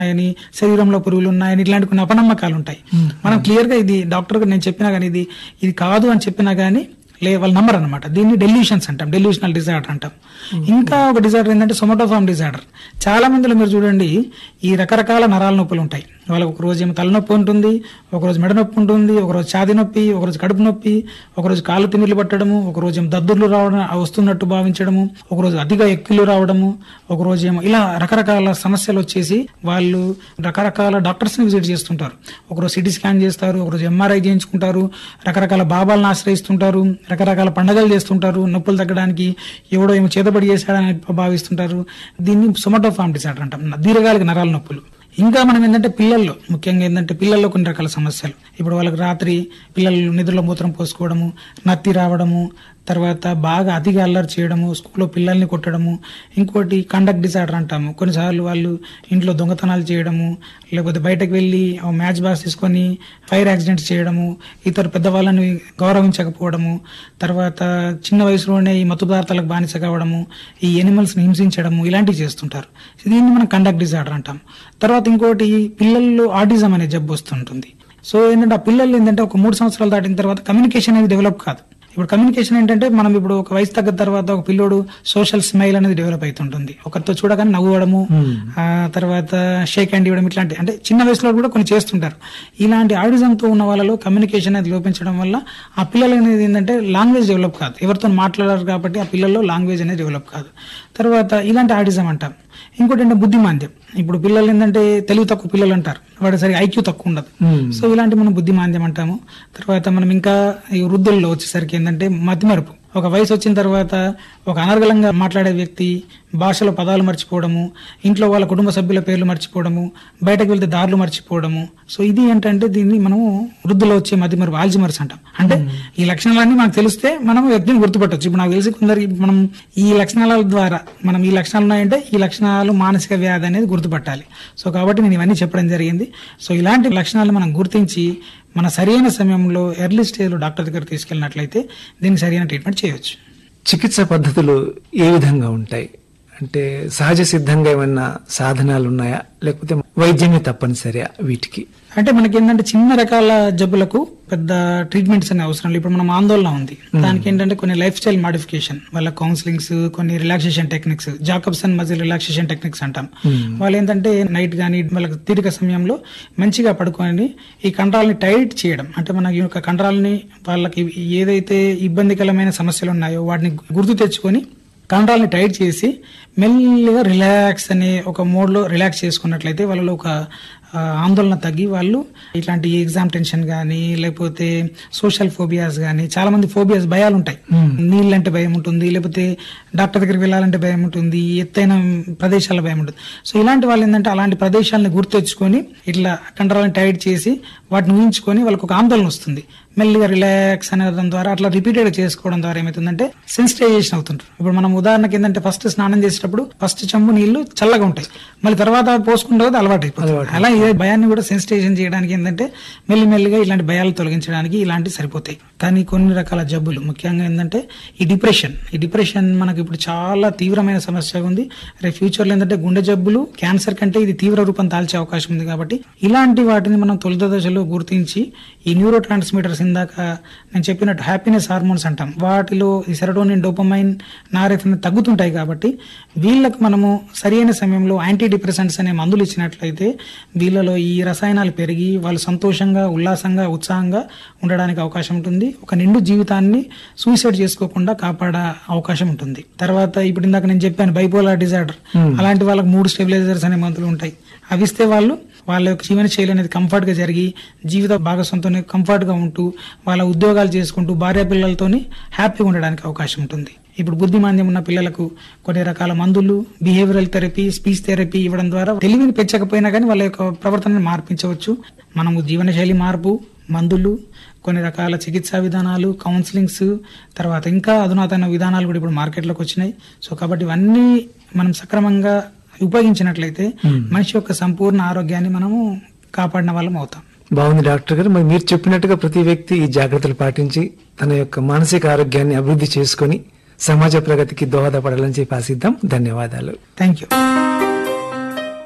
ఉన్నాయని శరీరంలో పురుగులు ఉన్నాయని ఇట్లాంటి కొన్ని అపనమ్మకాలు ఉంటాయి మనం క్లియర్ గా ఇది డాక్టర్ గా నేను చెప్పినా కానీ ఇది ఇది కాదు అని చెప్పినా గానీ లే వాళ్ళు నమ్మరు అనమాట దీన్ని డెల్యూషన్స్ అంటాం డెల్యూషనల్ డిజార్డర్ అంటాం ఇంకా ఒక డిజార్డర్ ఏంటంటే సొమటోఫామ్ డిజార్డర్ చాలా మందిలో మీరు చూడండి ఈ రకరకాల నరాల నొప్పులు ఉంటాయి వాళ్ళకి ఒక రోజు ఏమో తలనొప్పి ఉంటుంది ఒక రోజు మెడ నొప్పి ఉంటుంది ఒక రోజు ఛాతి నొప్పి ఒక రోజు కడుపు నొప్పి ఒక రోజు కాళ్ళు తిమ్మిర్లు పట్టడము ఒక రోజు ఏమో దద్దుర్లు రావడం వస్తున్నట్టు భావించడము ఒక రోజు అతిగా ఎక్కిళ్ళు రావడము ఒక రోజు ఏమో ఇలా రకరకాల సమస్యలు వచ్చేసి వాళ్ళు రకరకాల డాక్టర్స్ ని విజిట్ చేస్తుంటారు ఒకరోజు సిటీ స్కాన్ చేస్తారు ఒకరోజు ఎంఆర్ఐ చేయించుకుంటారు రకరకాల బాబాలను ఆశ్రయిస్తుంటారు రకరకాల పండగలు చేస్తుంటారు నొప్పులు తగ్గడానికి ఎవడో ఏమో చేతబడి చేశాడని భావిస్తుంటారు దీన్ని సొమటోఫామ్ డిసార్డర్ అంటాం దీర్ఘకాలిక నరాల నొప్పులు ఇంకా మనం ఏంటంటే పిల్లల్లో ముఖ్యంగా ఏంటంటే పిల్లల్లో కొన్ని రకాల సమస్యలు ఇప్పుడు వాళ్ళకి రాత్రి పిల్లలు నిద్రలో మూత్రం పోసుకోవడము నత్తి రావడము తర్వాత బాగా అతిగా అల్లరి చేయడము స్కూల్లో పిల్లల్ని కొట్టడము ఇంకోటి కండక్ట్ డిసార్డర్ అంటాము కొన్నిసార్లు వాళ్ళు ఇంట్లో దొంగతనాలు చేయడము లేకపోతే బయటకు వెళ్ళి మ్యాచ్ బాక్స్ తీసుకొని ఫైర్ యాక్సిడెంట్స్ చేయడము ఇతర పెద్దవాళ్ళని గౌరవించకపోవడము తర్వాత చిన్న వయసులోనే ఈ మత్తు పదార్థాలకు బానిస కావడము ఈ ఎనిమల్స్ని హింసించడము ఇలాంటివి చేస్తుంటారు దీన్ని మనం కండక్ట్ డిసార్డర్ అంటాం తర్వాత ఇంకోటి పిల్లల్లో ఆటిజం అనే జబ్బు వస్తుంటుంది సో ఏంటంటే ఆ పిల్లలు ఏంటంటే ఒక మూడు సంవత్సరాలు దాటిన తర్వాత కమ్యూనికేషన్ అనేది డెవలప్ కాదు ఇప్పుడు కమ్యూనికేషన్ ఏంటంటే మనం ఇప్పుడు ఒక వయసు తగ్గిన తర్వాత ఒక పిల్లోడు సోషల్ స్మైల్ అనేది డెవలప్ అవుతుంటుంది ఒకరితో చూడగానే నవ్వడము ఆ తర్వాత షేక్ హ్యాండ్ ఇవ్వడం ఇట్లాంటి అంటే చిన్న వయసులో కూడా కొన్ని చేస్తుంటారు ఇలాంటి ఆడిజం తో ఉన్న వాళ్ళలో కమ్యూనికేషన్ అనేది లోపించడం వల్ల ఆ పిల్లలు అనేది ఏంటంటే లాంగ్వేజ్ డెవలప్ కాదు ఎవరితో మాట్లాడారు కాబట్టి ఆ పిల్లల్లో లాంగ్వేజ్ అనేది డెవలప్ కాదు తర్వాత ఇలాంటి ఆడిజం అంటాం ఇంకోటి అంటే బుద్ధిమాంద్యం ఇప్పుడు పిల్లలు ఏంటంటే తెలివి తక్కువ పిల్లలు అంటారు వాడి సరిగా ఐక్యూ తక్కువ ఉండదు సో ఇలాంటి మనం బుద్ధిమాంద్యం అంటాము తర్వాత మనం ఇంకా ఈ వృద్ధుల్లో వచ్చేసరికి ఏంటంటే మతిమరుపు ఒక వయసు వచ్చిన తర్వాత ఒక అనర్గళంగా మాట్లాడే వ్యక్తి భాషలో పదాలు మర్చిపోవడము ఇంట్లో వాళ్ళ కుటుంబ సభ్యుల పేర్లు మర్చిపోవడము బయటకు వెళ్తే దారులు మర్చిపోవడము సో ఇది ఏంటంటే దీన్ని మనము వృద్ధులో వచ్చే మతిమరుపు ఆల్జిమర్స్ అంటాం అంటే ఈ లక్షణాలన్నీ మనకు తెలిస్తే మనం వ్యక్తిని గుర్తుపట్టవచ్చు ఇప్పుడు నాకు తెలిసి కొందరికి మనం ఈ లక్షణాల ద్వారా మనం ఈ లక్షణాలు ఉన్నాయంటే ఈ లక్షణాలు మానసిక వ్యాధి అనేది గుర్తుపట్టాలి సో కాబట్టి నేను ఇవన్నీ చెప్పడం జరిగింది సో ఇలాంటి లక్షణాలు మనం గుర్తించి మన సరైన సమయంలో ఎర్లీ స్టేజ్లో డాక్టర్ దగ్గర తీసుకెళ్ళినట్లయితే దీనికి సరైన ట్రీట్మెంట్ చేయవచ్చు చికిత్స పద్ధతులు ఏ విధంగా ఉంటాయి అంటే సహజ సిద్ధంగా ఏమన్నా సాధనాలు ఉన్నాయా లేకపోతే వైద్యమే తప్పనిసరియా వీటికి అంటే మనకి ఏంటంటే చిన్న రకాల జబ్బులకు పెద్ద ట్రీట్మెంట్స్ అనే అవసరం లేదు ఇప్పుడు మనం ఆందోళన ఉంది దానికి ఏంటంటే కొన్ని లైఫ్ స్టైల్ మాడిఫికేషన్ వాళ్ళ కౌన్సిలింగ్స్ కొన్ని relaxation techniques Jacobson muscle relaxation techniques అంటాం వాళ్ళు ఏంటంటే నైట్ కానీ వాళ్ళకి తీరిక సమయంలో మంచిగా పడుకొని ఈ కండరాలని టైట్ చేయడం అంటే మన ఈ యొక్క కండరాలని వాళ్ళకి ఏదైతే ఇబ్బందికరమైన సమస్యలు ఉన్నాయో వాటిని గుర్తు తెచ్చుకొని కండరాలని టైట్ చేసి మెల్లిగా రిలాక్స్ అనే ఒక మోడ్లో రిలాక్స్ చేసుకున్నట్లయితే వాళ్ళలో ఒక ఆ, ఆందోళన తగ్గి వాళ్ళు ఇట్లాంటి ఎగ్జామ్ టెన్షన్ కానీ లేకపోతే సోషల్ ఫోబియాస్ కానీ చాలా మంది ఫోబియాస్ భయాలు ఉంటాయి నీళ్ళంటే భయం ఉంటుంది లేకపోతే డాక్టర్ దగ్గరికి వెళ్ళాలంటే భయం ఉంటుంది ఎత్తైన ప్రదేశాల భయం ఉంటుంది సో ఇలాంటి వాళ్ళు ఏంటంటే అలాంటి ప్రదేశాలను గుర్తెచ్చుకొని ఇట్లా కండరాలను టైట్ చేసి వాటిని ఊహించుకొని వాళ్ళకి ఒక ఆందోళన వస్తుంది మెల్లిగా రిలాక్స్ అనడం ద్వారా అట్లా రిపీటెడ్ చేసుకోవడం ద్వారా ఏమవుతుందంటే సెన్సిటైజేషన్ అవుతుంటారు ఇప్పుడు మనం ఉదాహరణకి ఏంటంటే ఫస్ట్ స్నానం చేసేటప్పుడు ఫస్ట్ చెంబు నీళ్లు చల్లగా ఉంటాయి మళ్ళీ తర్వాత పోసుకుంటే అలవాటు అయిపోతుంది అలా ఏ భయాన్ని కూడా సెన్సిటైజేషన్ చేయడానికి ఏంటంటే మెల్లిమెల్లిగా ఇలాంటి భయాలు తొలగించడానికి ఇలాంటివి సరిపోతాయి కానీ కొన్ని రకాల జబ్బులు ముఖ్యంగా ఏంటంటే ఈ డిప్రెషన్ ఈ డిప్రెషన్ మనకి ఇప్పుడు చాలా తీవ్రమైన సమస్య ఉంది రేపు ఫ్యూచర్ లో ఏంటంటే గుండె జబ్బులు క్యాన్సర్ కంటే ఇది తీవ్ర రూపం దాల్చే అవకాశం ఉంది కాబట్టి ఇలాంటి వాటిని మనం తొలుత దశలో గుర్తించి ఈ న్యూరో ట్రాన్స్మిటర్స్ ఇందాక నేను చెప్పినట్టు హ్యాపీనెస్ హార్మోన్స్ అంటాం వాటిలో ఈ సెరటోనిన్ డోపమైన్ నారెఫిన్ తగ్గుతుంటాయి కాబట్టి వీళ్ళకి మనము సరైన సమయంలో యాంటీ డిప్రెసెంట్స్ అనే మందులు ఇచ్చినట్లయితే వీళ్ళలో ఈ రసాయనాలు పెరిగి వాళ్ళు సంతోషంగా ఉల్లాసంగా ఉత్సాహంగా ఉండడానికి అవకాశం ఉంటుంది ఒక నిండు జీవితాన్ని సూసైడ్ చేసుకోకుండా కాపాడే అవకాశం ఉంటుంది తర్వాత ఇప్పుడు ఇందాక నేను చెప్పాను బైపోలార్ డిజార్డర్ అలాంటి వాళ్ళకి మూడు స్టెబిలైజర్స్ అనే మందులు ఉంటాయి అవి ఇస్తే వాళ్ళు వాళ్ళ యొక్క జీవన శైలి అనేది కంఫర్ట్ గా జరిగి జీవిత భాగస్వంతో కంఫర్ట్ గా ఉంటూ వాళ్ళ ఉద్యోగాలు చేసుకుంటూ భార్య పిల్లలతోని హ్యాపీగా ఉండడానికి అవకాశం ఉంటుంది ఇప్పుడు బుద్ధిమాంద్యం ఉన్న పిల్లలకు కొన్ని రకాల మందులు బిహేవియరల్ థెరపీ స్పీచ్ థెరపీ ఇవ్వడం ద్వారా తెలివిని పెంచకపోయినా కానీ వాళ్ళ యొక్క ప్రవర్తనను మార్పించవచ్చు మనము జీవనశైలి మార్పు మందులు కొన్ని రకాల చికిత్సా విధానాలు కౌన్సిలింగ్స్ తర్వాత ఇంకా అధునాతన విధానాలు కూడా ఇప్పుడు మార్కెట్లోకి వచ్చినాయి సో కాబట్టి ఇవన్నీ మనం సక్రమంగా ఉపయోగించినట్లయితే మనిషి యొక్క సంపూర్ణ ఆరోగ్యాన్ని మనము కాపాడిన వాళ్ళం అవుతాం బాగుంది డాక్టర్ గారు మరి మీరు చెప్పినట్టుగా ప్రతి వ్యక్తి ఈ జాగ్రత్తలు పాటించి తన యొక్క మానసిక ఆరోగ్యాన్ని అభివృద్ధి చేసుకొని సమాజ ప్రగతికి దోహదపడాలని చెప్పి ఆశిద్దాం ధన్యవాదాలు థ్యాంక్ యూ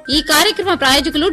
ఈ కార్యక్రమ ప్రాయోజకులు